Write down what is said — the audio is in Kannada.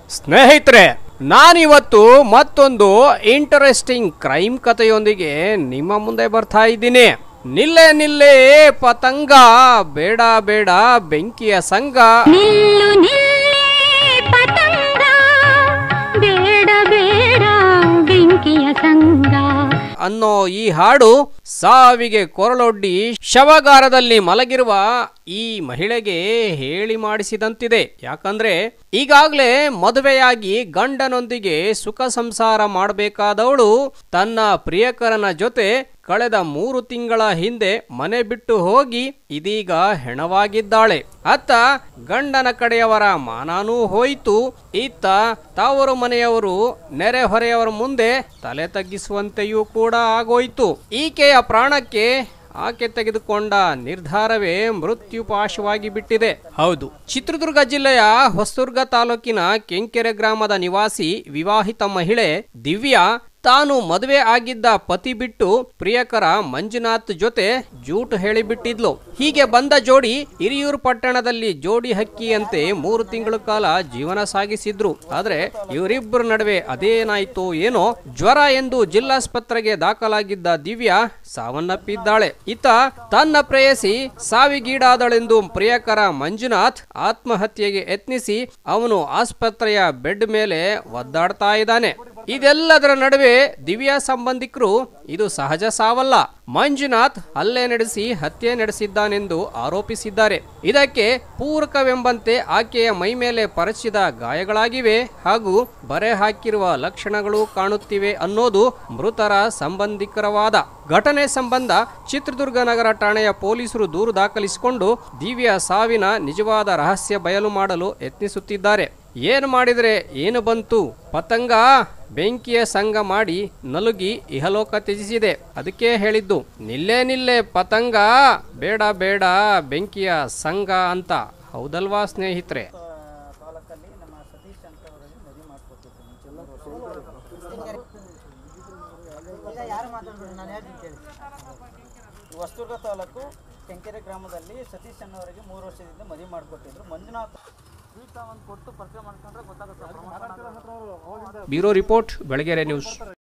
ಸ್ನೇಹಿತರೆ ನಾನಿವತ್ತು ಮತ್ತೊಂದು ಇಂಟರೆಸ್ಟಿಂಗ್ ಕ್ರೈಮ್ ಕಥೆಯೊಂದಿಗೆ ನಿಮ್ಮ ಮುಂದೆ ಬರ್ತಾ ಇದ್ದೀನಿ ನಿಲ್ಲೆ ನಿಲ್ಲೆ ಪತಂಗ ಬೇಡ ಬೇಡ ಬೆಂಕಿಯ ಸಂಘ ನಿಲ್ಲು ನಿಲ್ಲೇ ಪತಂಗ ಬೇಡ ಬೇಡ ಬೆಂಕಿಯ ಸಂಗ ಅನ್ನೋ ಈ ಹಾಡು ಸಾವಿಗೆ ಕೊರಳೊಡ್ಡಿ ಶವಗಾರದಲ್ಲಿ ಮಲಗಿರುವ ಈ ಮಹಿಳೆಗೆ ಹೇಳಿ ಮಾಡಿಸಿದಂತಿದೆ ಯಾಕಂದ್ರೆ ಈಗಾಗಲೇ ಮದುವೆಯಾಗಿ ಗಂಡನೊಂದಿಗೆ ಸುಖ ಸಂಸಾರ ಮಾಡಬೇಕಾದವಳು ತನ್ನ ಪ್ರಿಯಕರನ ಜೊತೆ ಕಳೆದ ಮೂರು ತಿಂಗಳ ಹಿಂದೆ ಮನೆ ಬಿಟ್ಟು ಹೋಗಿ ಇದೀಗ ಹೆಣವಾಗಿದ್ದಾಳೆ ಅತ್ತ ಗಂಡನ ಕಡೆಯವರ ಮಾನಾನೂ ಹೋಯಿತು ಇತ್ತ ತಾವರು ಮನೆಯವರು ನೆರೆಹೊರೆಯವರ ಮುಂದೆ ತಲೆ ತಗ್ಗಿಸುವಂತೆಯೂ ಕೂಡ ಆಗೋಯ್ತು ಈಕೆಯ ಪ್ರಾಣಕ್ಕೆ ಆಕೆ ತೆಗೆದುಕೊಂಡ ನಿರ್ಧಾರವೇ ಮೃತ್ಯುಪಾಶವಾಗಿ ಬಿಟ್ಟಿದೆ ಹೌದು ಚಿತ್ರದುರ್ಗ ಜಿಲ್ಲೆಯ ಹೊಸದುರ್ಗ ತಾಲೂಕಿನ ಕೆಂಕೆರೆ ಗ್ರಾಮದ ನಿವಾಸಿ ವಿವಾಹಿತ ಮಹಿಳೆ ದಿವ್ಯಾ ತಾನು ಮದುವೆ ಆಗಿದ್ದ ಪತಿ ಬಿಟ್ಟು ಪ್ರಿಯಕರ ಮಂಜುನಾಥ್ ಜೊತೆ ಜೂಟು ಹೇಳಿಬಿಟ್ಟಿದ್ಲು ಹೀಗೆ ಬಂದ ಜೋಡಿ ಹಿರಿಯೂರು ಪಟ್ಟಣದಲ್ಲಿ ಜೋಡಿ ಹಕ್ಕಿಯಂತೆ ಮೂರು ತಿಂಗಳ ಕಾಲ ಜೀವನ ಸಾಗಿಸಿದ್ರು ಆದ್ರೆ ಇವರಿಬ್ಬರ ನಡುವೆ ಅದೇನಾಯ್ತೋ ಏನೋ ಜ್ವರ ಎಂದು ಜಿಲ್ಲಾಸ್ಪತ್ರೆಗೆ ದಾಖಲಾಗಿದ್ದ ದಿವ್ಯಾ ಸಾವನ್ನಪ್ಪಿದ್ದಾಳೆ ಇತ್ತ ತನ್ನ ಪ್ರೇಯಸಿ ಸಾವಿಗೀಡಾದಳೆಂದು ಪ್ರಿಯಕರ ಮಂಜುನಾಥ್ ಆತ್ಮಹತ್ಯೆಗೆ ಯತ್ನಿಸಿ ಅವನು ಆಸ್ಪತ್ರೆಯ ಬೆಡ್ ಮೇಲೆ ಒದ್ದಾಡ್ತಾ ಇದ್ದಾನೆ ಇದೆಲ್ಲದರ ನಡುವೆ ದಿವ್ಯಾ ಸಂಬಂಧಿಕರು ಇದು ಸಹಜ ಸಾವಲ್ಲ ಮಂಜುನಾಥ್ ಹಲ್ಲೆ ನಡೆಸಿ ಹತ್ಯೆ ನಡೆಸಿದ್ದಾನೆಂದು ಆರೋಪಿಸಿದ್ದಾರೆ ಇದಕ್ಕೆ ಪೂರಕವೆಂಬಂತೆ ಆಕೆಯ ಮೈ ಮೇಲೆ ಪರಚಿದ ಗಾಯಗಳಾಗಿವೆ ಹಾಗೂ ಬರೆ ಹಾಕಿರುವ ಲಕ್ಷಣಗಳು ಕಾಣುತ್ತಿವೆ ಅನ್ನೋದು ಮೃತರ ಸಂಬಂಧಿಕರ ವಾದ ಘಟನೆ ಸಂಬಂಧ ಚಿತ್ರದುರ್ಗ ನಗರ ಠಾಣೆಯ ಪೊಲೀಸರು ದೂರು ದಾಖಲಿಸಿಕೊಂಡು ದಿವ್ಯಾ ಸಾವಿನ ನಿಜವಾದ ರಹಸ್ಯ ಬಯಲು ಮಾಡಲು ಯತ್ನಿಸುತ್ತಿದ್ದಾರೆ ಏನು ಮಾಡಿದರೆ ಏನು ಬಂತು ಪತಂಗ ಬೆಂಕಿಯ ಸಂಘ ಮಾಡಿ ನಲುಗಿ ಇಹಲೋಕ ತ್ಯಜಿಸಿದೆ ಅದಕ್ಕೆ ಹೇಳಿದ್ದು ನಿಲ್ಲೇ ನಿಲ್ಲೆ ಪತಂಗ ಬೇಡ ಬೇಡ ಬೆಂಕಿಯ ಸಂಘ ಅಂತ ಹೌದಲ್ವಾ ಸ್ನೇಹಿತರೆ ತಾಲೂಕಲ್ಲಿ ನಮ್ಮ ಸತೀಶ್ ಅಂತ ಅವರಲ್ಲಿ ಮದುವೆ ಮಾಡಿಕೊಟ್ಟಿದ್ದು ಮುಂಚೆ ಈಗ ಯಾರು ಮಾತಾಡ್ಬಿಡಿ ನಾನು ಹೇಳ್ತೀನಿ ಕೇಳಿ ಹೊಸದುರ್ಗ ತಾಲೂಕು ಕೆಂಕೆರೆ ಗ್ರಾಮದಲ್ಲಿ ಸತೀಶ್ ಅನ್ನೋರಿಗೆ ಮೂರು ವರ್ಷದಿಂದ ಮದುವೆ ಮಾಡಿಕೊಟ್ಟಿದ್ರು ಮಂಜುನಾಥ್ ಸ್ವೀಟ್ ಒಂದು ಕೊಟ್ಟು ಪರಿಚಯ ಮಾಡ್ಕೊಂಡ್ರೆ ಗೊತ್ತಾಗುತ್ತೆ ಬ್ಯೂರೋ ರಿಪೋರ್ಟ್ ಬೆಳಗೆರೆ ನ್ಯೂಸ್